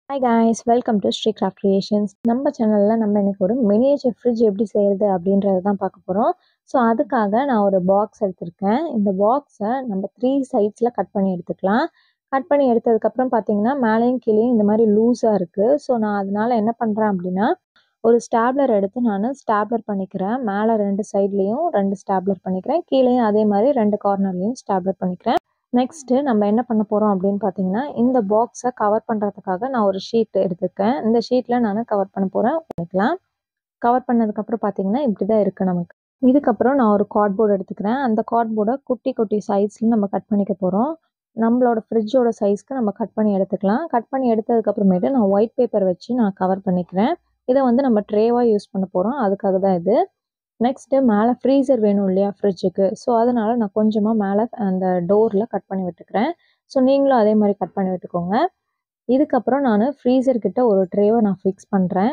hi guys welcome to Sri craft creations நம்ம சேனலில் நம்ம இன்னைக்கு ஒரு மினியேச்சர் ஃப்ரிட்ஜ் எப்படி செய்கிறது அப்படின்றத தான் பார்க்க போகிறோம் ஸோ அதுக்காக நான் ஒரு பாக்ஸ் எடுத்திருக்கேன் இந்த பாக்ஸை நம்ம த்ரீ சைட்ஸில் கட் பண்ணி எடுத்துக்கலாம் கட் பண்ணி எடுத்ததுக்கப்புறம் பார்த்தீங்கன்னா மேலேயும் கீழேயும் இந்த மாதிரி லூஸாக இருக்குது ஸோ நான் அதனால என்ன பண்ணுறேன் அப்படின்னா ஒரு ஸ்டாப்லர் எடுத்து நான் ஸ்டாப்லர் பண்ணிக்கிறேன் மேலே ரெண்டு சைட்லேயும் ரெண்டு ஸ்டாப்லர் பண்ணிக்கிறேன் கீழேயும் அதே மாதிரி ரெண்டு கார்னர்லேயும் ஸ்டாப்லர் பண்ணிக்கிறேன் நெக்ஸ்ட்டு நம்ம என்ன பண்ண போகிறோம் அப்படின்னு பார்த்தீங்கன்னா இந்த பாக்ஸை கவர் பண்ணுறதுக்காக நான் ஒரு ஷீட் எடுத்துருக்கேன் இந்த ஷீட்டில் நான் கவர் பண்ண போகிறேன் பண்ணிக்கலாம் கவர் பண்ணதுக்கப்புறம் பார்த்தீங்கன்னா இப்படி தான் இருக்குது நமக்கு இதுக்கப்புறம் நான் ஒரு கார்ட்போர்டு எடுத்துக்கிறேன் அந்த கார்ட்போர்டை குட்டி குட்டி சைஸில் நம்ம கட் பண்ணிக்க போகிறோம் நம்மளோட ஃப்ரிட்ஜோட சைஸ்க்கு நம்ம கட் பண்ணி எடுத்துக்கலாம் கட் பண்ணி எடுத்ததுக்கப்புறமேட்டு நான் ஒயிட் பேப்பர் வச்சு நான் கவர் பண்ணிக்கிறேன் இதை வந்து நம்ம ட்ரேவாக யூஸ் பண்ண போகிறோம் அதுக்காக தான் இது நெக்ஸ்ட்டு மேலே ஃப்ரீசர் வேணும் இல்லையா ஃப்ரிட்ஜுக்கு ஸோ அதனால் நான் கொஞ்சமாக மேலே அந்த டோரில் கட் பண்ணி விட்டுக்கிறேன் ஸோ நீங்களும் அதே மாதிரி கட் பண்ணி விட்டுக்கோங்க இதுக்கப்புறம் நான் ஃப்ரீசர் கிட்ட ஒரு ட்ரேவை நான் ஃபிக்ஸ் பண்ணுறேன்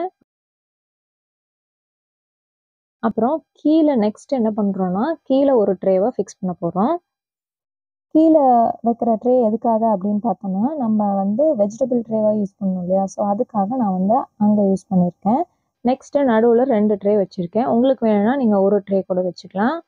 அப்புறம் கீழே நெக்ஸ்ட் என்ன பண்ணுறோன்னா கீழே ஒரு ட்ரேவை ஃபிக்ஸ் பண்ண போகிறோம் கீழே வைக்கிற ட்ரே எதுக்காக அப்படின்னு பார்த்தோன்னா நம்ம வந்து வெஜிடபிள் ட்ரேவாக யூஸ் பண்ணணும் இல்லையா ஸோ அதுக்காக நான் வந்து அங்கே யூஸ் பண்ணியிருக்கேன் நெக்ஸ்ட்டு நடுவில் ரெண்டு ட்ரே வச்சுருக்கேன் உங்களுக்கு வேணும்னா நீங்கள் ஒரு ட்ரே கூட வச்சுக்கலாம்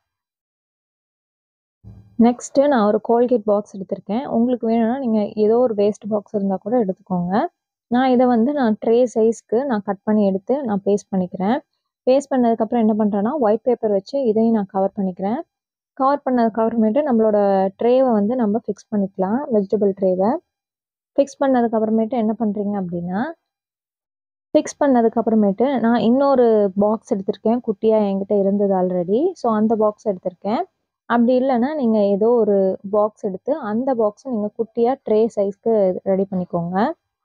நெக்ஸ்ட்டு நான் ஒரு கோல்கேட் பாக்ஸ் எடுத்திருக்கேன் உங்களுக்கு வேணும்னா நீங்கள் ஏதோ ஒரு வேஸ்ட் பாக்ஸ் இருந்தால் கூட எடுத்துக்கோங்க நான் இதை வந்து நான் ட்ரே சைஸ்க்கு நான் கட் பண்ணி எடுத்து நான் பேஸ்ட் பண்ணிக்கிறேன் பேஸ்ட் பண்ணதுக்கப்புறம் என்ன பண்ணுறேன்னா ஒயிட் பேப்பர் வச்சு இதையும் நான் கவர் பண்ணிக்கிறேன் கவர் பண்ணதுக்கு அப்புறமேட்டு நம்மளோட ட்ரேவை வந்து நம்ம ஃபிக்ஸ் பண்ணிக்கலாம் வெஜிடபிள் ட்ரேவை ஃபிக்ஸ் பண்ணதுக்கப்புறமேட்டு என்ன பண்ணுறீங்க அப்படின்னா ஃபிக்ஸ் பண்ணதுக்கப்புறமேட்டு நான் இன்னொரு பாக்ஸ் எடுத்திருக்கேன் குட்டியாக என்கிட்ட இருந்தது ஆல்ரெடி ஸோ அந்த பாக்ஸ் எடுத்திருக்கேன் அப்படி இல்லைன்னா நீங்கள் ஏதோ ஒரு பாக்ஸ் எடுத்து அந்த பாக்ஸை நீங்கள் குட்டியாக ட்ரே சைஸ்க்கு ரெடி பண்ணிக்கோங்க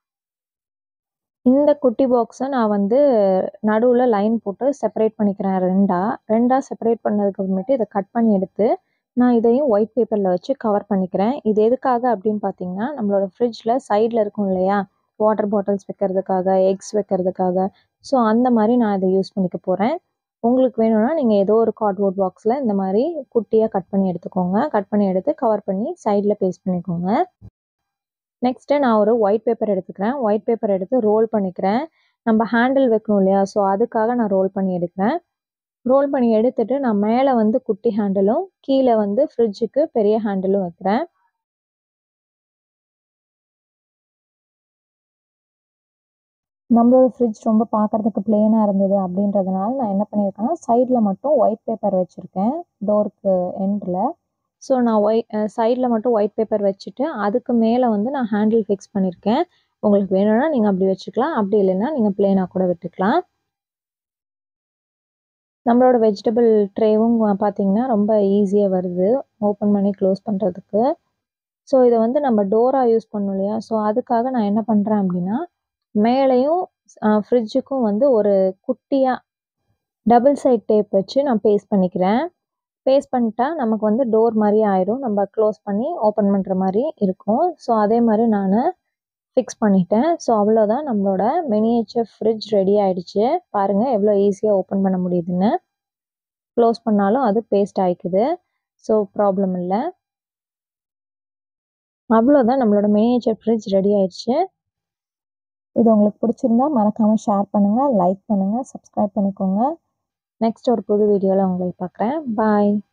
இந்த குட்டி பாக்ஸை நான் வந்து நடுவில் லைன் போட்டு செப்பரேட் பண்ணிக்கிறேன் ரெண்டாக ரெண்டாக செப்பரேட் பண்ணதுக்கு அப்புறமேட்டு இதை கட் பண்ணி எடுத்து நான் இதையும் ஒயிட் பேப்பரில் வச்சு கவர் பண்ணிக்கிறேன் இது எதுக்காக அப்படின்னு பார்த்தீங்கன்னா நம்மளோட ஃப்ரிட்ஜில் சைடில் இருக்கும் இல்லையா வாட்டர் பாட்டில்ஸ் வைக்கிறதுக்காக எக்ஸ் வைக்கிறதுக்காக ஸோ அந்த மாதிரி நான் இதை யூஸ் பண்ணிக்க போகிறேன் உங்களுக்கு வேணும்னா நீங்கள் ஏதோ ஒரு கார்ட்போர்ட் பாக்ஸில் இந்த மாதிரி குட்டியாக கட் பண்ணி எடுத்துக்கோங்க கட் பண்ணி எடுத்து கவர் பண்ணி சைடில் பேஸ்ட் பண்ணிக்கோங்க நெக்ஸ்ட்டு நான் ஒரு ஒயிட் பேப்பர் எடுத்துக்கிறேன் ஒயிட் பேப்பர் எடுத்து ரோல் பண்ணிக்கிறேன் நம்ம ஹேண்டில் வைக்கணும் இல்லையா ஸோ அதுக்காக நான் ரோல் பண்ணி எடுக்கிறேன் ரோல் பண்ணி எடுத்துட்டு நான் மேலே வந்து குட்டி ஹேண்டிலும் கீழே வந்து ஃப்ரிட்ஜுக்கு பெரிய ஹேண்டிலும் வைக்கிறேன் நம்மளோட ஃப்ரிட்ஜ் ரொம்ப பார்க்குறதுக்கு பிளெயினாக இருந்தது அப்படின்றதுனால நான் என்ன பண்ணியிருக்கேன்னா சைடில் மட்டும் ஒயிட் பேப்பர் வச்சுருக்கேன் டோருக்கு எண்டில் ஸோ நான் ஒயிட் சைடில் மட்டும் ஒயிட் பேப்பர் வச்சுட்டு அதுக்கு மேலே வந்து நான் ஹேண்டில் ஃபிக்ஸ் பண்ணியிருக்கேன் உங்களுக்கு வேணும்னா நீங்கள் அப்படி வச்சுக்கலாம் அப்படி இல்லைன்னா நீங்கள் பிளெயினாக கூட விட்டுக்கலாம் நம்மளோட வெஜிடபிள் ட்ரேவும் பார்த்தீங்கன்னா ரொம்ப ஈஸியாக வருது ஓப்பன் பண்ணி க்ளோஸ் பண்ணுறதுக்கு ஸோ இதை வந்து நம்ம டோராக யூஸ் பண்ணணும் இல்லையா ஸோ அதுக்காக நான் என்ன பண்ணுறேன் அப்படின்னா மேலேயும் ஃப்ரிட்ஜுக்கும் வந்து ஒரு குட்டியாக டபுள் சைட் டேப் வச்சு நான் பேஸ்ட் பண்ணிக்கிறேன் பேஸ்ட் பண்ணிட்டா நமக்கு வந்து டோர் மாதிரி ஆயிரும் நம்ம க்ளோஸ் பண்ணி ஓப்பன் பண்ணுற மாதிரி இருக்கும் ஸோ அதே மாதிரி நான் ஃபிக்ஸ் பண்ணிட்டேன் ஸோ அவ்வளோதான் நம்மளோட மினியேச்சர் ஃப்ரிட்ஜ் ரெடி ஆகிடுச்சு பாருங்கள் எவ்வளோ ஈஸியாக ஓப்பன் பண்ண முடியுதுன்னு க்ளோஸ் பண்ணாலும் அது பேஸ்ட் ஆகிக்குது ஸோ ப்ராப்ளம் இல்லை அவ்வளோதான் நம்மளோட மினியேச்சர் ஃப்ரிட்ஜ் ரெடி ஆயிடுச்சு இது உங்களுக்கு பிடிச்சிருந்தா மறக்காமல் ஷேர் பண்ணுங்கள் லைக் பண்ணுங்கள் சப்ஸ்கிரைப் பண்ணிக்கோங்க நெக்ஸ்ட் ஒரு புது வீடியோவில் உங்களை பார்க்குறேன் பாய்